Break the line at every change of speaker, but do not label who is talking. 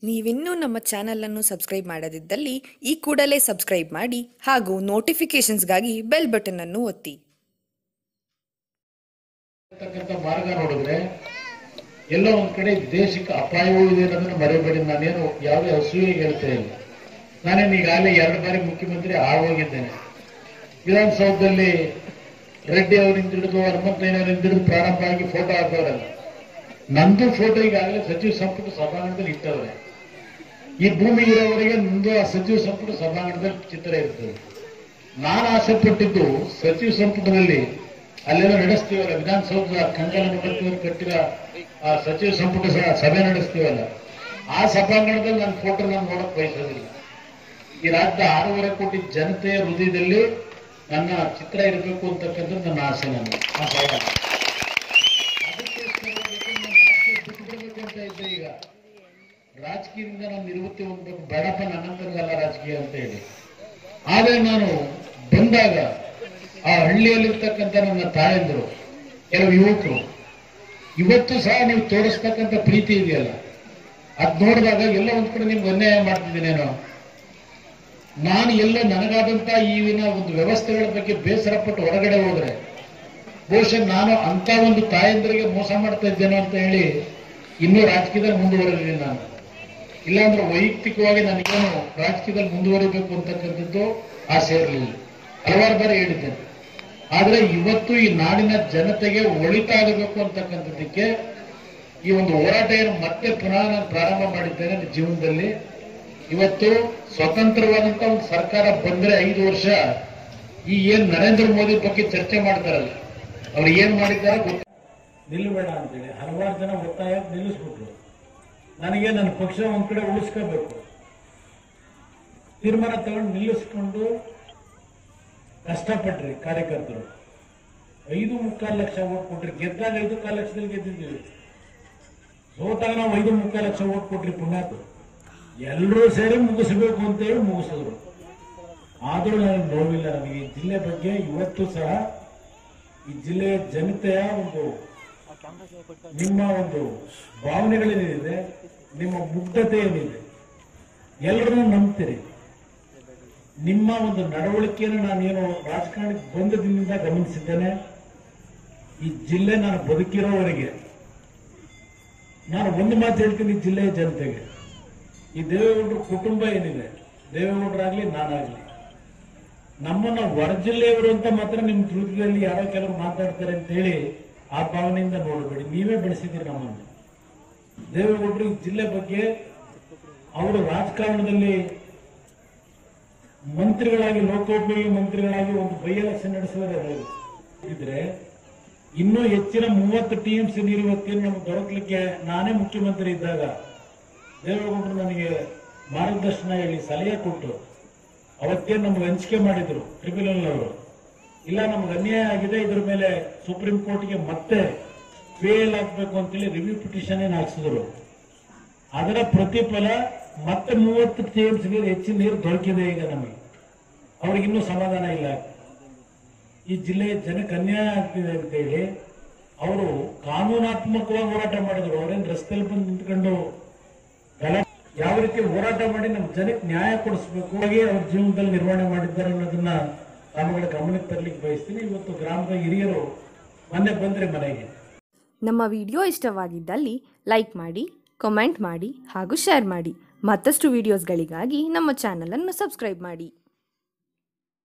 ನೀವಿನ್ನೂ ನಮ್ಮ ಚಾನಲನ್ನು ಸಬ್ಸ್ಕ್ರೈಬ್ ಮಾಡದಿದ್ದಲ್ಲಿ ಈ ಕೂಡಲೇ ಸಬ್ಸ್ಕ್ರೈಬ್ ಮಾಡಿ ಹಾಗೂ ನೋಟಿಫಿಕೇಷನ್ಸ್ಗಾಗಿ ಬೆಲ್ ಬಟನ್ ಅನ್ನು ಒತ್ತಿ
ಇರ್ತಕ್ಕಂಥ ಮಾರ್ಗ ನೋಡಿದ್ರೆ ಎಲ್ಲೋ ಒಂದ್ ಕಡೆ ದೇಶಕ್ಕೆ ಅಪಾಯವೂ ಇದೆ ಅನ್ನೋದನ್ನ ಮರೆಯಬೇಡಿ ನಾನೇನು ಯಾವುದೇ ಅಸೂಯೆಗೆ ಹೇಳ್ತಾ ಇಲ್ಲ ನಾನೇನು ಈಗಾಗಲೇ ಎರಡು ಬಾರಿ ಮುಖ್ಯಮಂತ್ರಿ ಆಗೋಗಿದ್ದೇನೆ ವಿಧಾನಸೌಧದಲ್ಲಿ ರೆಡ್ಡಿ ಅವರಿಂದ ಹಿಡಿದು ಹನುಮಂತಯ್ಯನವರಿಂದ ಹಿಡಿದು ಪ್ರಾರಂಭ ಆಗಿ ಫೋಟೋ ಹಾಕೋರಲ್ಲ ನಂದು ಫೋಟೋ ಈಗಾಗಲೇ ಸಚಿವ ಸಂಪುಟ ಸಭಾಂಗಣದಲ್ಲಿ ಇಟ್ಟವ್ರೆ ಈ ಭೂಮಿ ಇರೋವರೆಗೆ ನಂದು ಆ ಸಚಿವ ಸಂಪುಟ ಸಭಾಂಗಣದಲ್ಲಿ ಚಿತ್ರ ಇರ್ತದೆ ನಾನು ಆಸೆ ಪಟ್ಟಿದ್ದು ಸಚಿವ ಸಂಪುಟದಲ್ಲಿ ಅಲ್ಲೆಲ್ಲ ನಡೆಸ್ತೀವಲ್ಲ ವಿಧಾನಸೌಧದ ಕಂಗಲ ಮಂಡಲದವರು ಕಟ್ಟಿರೋ ಆ ಸಚಿವ ಸಂಪುಟ ಸ- ಸಭೆ ನಡೆಸ್ತೀವಲ್ಲ ಆ ಸಭಾಂಗಣದಲ್ಲಿ ನನ್ನ ಫೋಟೋ ನಾನು ನೋಡಕ್ ಬಯಸೋದಿಲ್ಲ ಈ ರಾಜ್ಯದ ಆರೂವರೆ ಕೋಟಿ ಜನತೆಯ ಹೃದಯದಲ್ಲಿ ನನ್ನ ಚಿತ್ರ ಇರಬೇಕು ಅಂತಕ್ಕಂಥದ್ದು ನನ್ನ ಆಸೆ ನಾನು ಆ ಭಯ. ಅದಕ್ಕೋಸ್ಕರವಾಗಿ ನಾನು ರಾಜಕೀಯ ಬಿಟ್ಬಿಡ್ಬೇಕು ಅಂತ ಇದ್ದೆ ಈಗ ರಾಜಕೀಯದಿಂದ ನಾನು ನಿವೃತ್ತಿ ಹೊಂದಬೇಕು ಬೇಡಪ್ಪ ನನ್ನಂತರದಲ್ಲ ರಾಜಕೀಯ ಅಂತ ಹೇಳಿ ಆದ್ರೆ ನಾನು ಬಂದಾಗ ಆ ಹಳ್ಳಿಯಲ್ಲಿರ್ತಕ್ಕಂಥ ನನ್ನ ತಾಯಂದರು ಕೆಲವು ಯುವಕರು ಇವತ್ತು ಸಹ ನೀವು ತೋರಿಸ್ತಕ್ಕಂಥ ಪ್ರೀತಿ ಇದೆಯಲ್ಲ ಅದ್ ನೋಡಿದಾಗ ಎಲ್ಲ ಒಂದ್ ಕಡೆ ನಿಮ್ಗೆ ಅನ್ಯಾಯ ಮಾಡ್ತಿದ್ದೀನೇನೋ ನಾನು ಎಲ್ಲ ನನಗಾದಂತ ಈಗಿನ ಒಂದು ವ್ಯವಸ್ಥೆಗಳ ಬಗ್ಗೆ ಬೇಸರ ಪಟ್ಟು ಹೊರಗಡೆ ಹೋದ್ರೆ ಬಹುಶಃ ನಾನು ಅಂತ ಒಂದು ತಾಯಂದರಿಗೆ ಮೋಸ ಮಾಡ್ತಾ ಇದ್ದೇನೋ ಅಂತ ಹೇಳಿ ಇನ್ನೂ ರಾಜಕೀಯದಲ್ಲಿ ಮುಂದುವರೆದಿದ್ದೀನಿ ನಾನು ಇಲ್ಲಾಂದ್ರೆ ವೈಯಕ್ತಿಕವಾಗಿ ನನಗೇನು ರಾಜಕೀಯದಲ್ಲಿ ಮುಂದುವರಿಬೇಕು ಅಂತಕ್ಕಂಥದ್ದು ಆಸೆ ಇರಲಿಲ್ಲ ಹಲವಾರು ಬಾರಿ ಹೇಳಿದ್ದೇನೆ ಆದ್ರೆ ಇವತ್ತು ಈ ನಾಡಿನ ಜನತೆಗೆ ಒಳಿತಾಗಬೇಕು ಅಂತಕ್ಕಂಥದ್ದಕ್ಕೆ ಈ ಒಂದು ಹೋರಾಟ ಏನು ಮತ್ತೆ ಪುನಃ ನಾನು ಪ್ರಾರಂಭ ಮಾಡಿದ್ದೇನೆ ನನ್ನ ಜೀವನದಲ್ಲಿ ಇವತ್ತು ಸ್ವತಂತ್ರವಾದಂತ ಒಂದು ಸರ್ಕಾರ ಬಂದ್ರೆ ಐದು ವರ್ಷ ಈ ಏನ್ ನರೇಂದ್ರ ಮೋದಿ ಬಗ್ಗೆ ಚರ್ಚೆ ಮಾಡ್ತಾರಲ್ಲ ಅವ್ರು ಏನ್ ಮಾಡಿದ್ದಾರೆ ಗೊತ್ತ ನಿಲ್ಲಬೇಡ ಅಂತೇಳಿ ಹಲವಾರು ಜನ ಒತ್ತಾಯ ನಿಲ್ಲಿಸ್ಬಿಟ್ರು ನನಗೆ ನನ್ನ ಪಕ್ಷ ಒಂದ್ ಕಡೆ ಉಳಿಸ್ಕೋಬೇಕು ತೀರ್ಮಾನ ತಗೊಂಡು ನಿಲ್ಲಿಸ್ಕೊಂಡು ಕಷ್ಟಪಟ್ರಿ ಕಾರ್ಯಕರ್ತರು ಐದು ಮುಕ್ಕಾಲು ಲಕ್ಷ ಓಟ್ ಕೊಟ್ರಿ ಗೆದ್ದಾಗ ಐದು ಕಾಲು ಲಕ್ಷದಲ್ಲಿ ಗೆದ್ದಿದ್ದೀವಿ ಸೋತಾಗ ನಾವು ಐದು ಮುಕ್ಕಾಲು ಲಕ್ಷ ಓಟ್ ಕೊಟ್ರಿ ಪುಣ್ಯಾತು ಎಲ್ಲರೂ ಸೇರಿ ಮುಗಿಸ್ಬೇಕು ಅಂತೇಳಿ ಮುಗಿಸಿದ್ರು ಆದ್ರೂ ನನಗೆ ನೋವಿಲ್ಲ ನನಗೆ ಈ ಜಿಲ್ಲೆ ಬಗ್ಗೆ ಇವತ್ತು ಸಹ ಈ ಜಿಲ್ಲೆಯ ಜನತೆಯ ಒಂದು ನಿಮ್ಮ ಒಂದು ಭಾವನೆಗಳೇನಿದೆ ನಿಮ್ಮ ಮುಗ್ಧತೆ ಏನಿದೆ ಎಲ್ಲರನ್ನೂ ನಂಬ್ತೀರಿ ನಿಮ್ಮ ಒಂದು ನಡವಳಿಕೆಯನ್ನು ನಾನೇನು ರಾಜಕಾರಣಕ್ಕೆ ಬಂದ ದಿನದಿಂದ ಗಮನಿಸಿದ್ದೇನೆ ಈ ಜಿಲ್ಲೆ ನಾನು ಬದುಕಿರೋವರೆಗೆ ನಾನು ಒಂದು ಮಾತು ಹೇಳ್ತೀನಿ ಈ ಜಿಲ್ಲೆಯ ಜನತೆಗೆ ಈ ದೇವೇಗೌಡರ ಕುಟುಂಬ ಏನಿದೆ ದೇವೇಗೌಡರಾಗ್ಲಿ ನಾನಾಗ್ಲಿ ನಮ್ಮನ್ನ ಹೊರ ಜಿಲ್ಲೆಯವರು ಅಂತ ಮಾತ್ರ ನಿಮ್ಮ ಹೃದಯದಲ್ಲಿ ಯಾರೋ ಕೆಲವರು ಮಾತಾಡ್ತಾರೆ ಅಂತ ಹೇಳಿ ಆ ಭಾವನೆಯಿಂದ ನೋಡಬೇಡಿ ನೀವೇ ಬೆಳೆಸಿದ್ದೀರಿ ನಮ್ಮನ್ನು ದೇವೇಗೌಡರು ಈ ಜಿಲ್ಲೆ ಬಗ್ಗೆ ಅವರು ರಾಜಕಾರಣದಲ್ಲಿ ಮಂತ್ರಿಗಳಾಗಿ ಲೋಕೋಪಯೋಗಿ ಮಂತ್ರಿಗಳಾಗಿ ಒಂದು ಬೈ ಎಲೆಕ್ಷನ್ ನಡೆಸಿದರೆ ಇದ್ರೆ ಇನ್ನೂ ಹೆಚ್ಚಿನ ಮೂವತ್ತು ಟಿಎಂಸಿ ನೀರು ಇವತ್ತೇನು ನಮ್ಗೆ ದೊರಕಲಿಕ್ಕೆ ನಾನೇ ಮುಖ್ಯಮಂತ್ರಿ ಇದ್ದಾಗ ದೇವೇಗೌಡರು ನನಗೆ ಮಾರ್ಗದರ್ಶನ ಹೇಳಿ ಸಲಹೆ ಕೊಟ್ಟು ಅವತ್ತೇ ನಮ್ಗೆ ಹಂಚಿಕೆ ಮಾಡಿದ್ರು ಟ್ರಿಬ್ಯುನಲ್ ಅವರು ಇಲ್ಲ ನಮ್ಗೆ ಅನ್ಯಾಯ ಆಗಿದೆ ಇದ್ರ ಮೇಲೆ ಸುಪ್ರೀಂ ಕೋರ್ಟ್ಗೆ ಮತ್ತೆ ಫೇಲ್ ಹಾಕ್ಬೇಕು ಅಂತೇಳಿ ರಿವ್ಯೂ ಪಿಟಿಷನ್ ಏನ್ ಹಾಕ್ಸಿದ್ರು ಅದರ ಪ್ರತಿಫಲ ಮತ್ತೆ ಮೂವತ್ತು ಟಿಎಂಸಿ ನೀರು ಹೆಚ್ಚಿನ ನೀರು ದೊರಕಿದೆ ಈಗ ನಮಗೆ ಅವ್ರಿಗಿನ್ನೂ ಸಮಾಧಾನ ಇಲ್ಲ ಈ ಜಿಲ್ಲೆಯ ಜನಕ್ಕೆ ಅನ್ಯಾಯ ಆಗ್ತಿದೆ ಅಂತ ಹೇಳಿ ಅವರು ಕಾನೂನಾತ್ಮಕವಾಗಿ ಹೋರಾಟ ಮಾಡಿದ್ರು ಅವರೇನು ರಸ್ತೆಯಲ್ಲಿ ಬಂದು ನಿಂತ್ಕೊಂಡು ಗಲಾಟೆ ಯಾವ ರೀತಿ ಹೋರಾಟ ಮಾಡಿ ನಮ್ಮ ಜನಕ್ಕೆ ನ್ಯಾಯ ಕೊಡಿಸ್ಬೇಕು ಹಾಗೆ ಅವ್ರ ಜೀವನದಲ್ಲಿ ನಿರ್ವಹಣೆ ಮಾಡಿದ್ದಾರೆ ಅನ್ನೋದನ್ನ ತಮ್ಮಗಳ ಗಮನಕ್ಕೆ ತರಲಿಕ್ಕೆ ಬಯಸ್ತೀನಿ ಇವತ್ತು ಗ್ರಾಮದ ಹಿರಿಯರು ಮೊನ್ನೆ ಬಂದ್ರೆ ಮನೆಗೆ
ನಮ್ಮ ವಿಡಿಯೋ ಇಷ್ಟವಾಗಿದ್ದಲ್ಲಿ ಲೈಕ್ ಮಾಡಿ ಕಮೆಂಟ್ ಮಾಡಿ ಹಾಗೂ ಶೇರ್ ಮಾಡಿ ಮತ್ತಷ್ಟು ವಿಡಿಯೋಸ್ಗಳಿಗಾಗಿ ನಮ್ಮ ಚಾನಲನ್ನು ಸಬ್ಸ್ಕ್ರೈಬ್ ಮಾಡಿ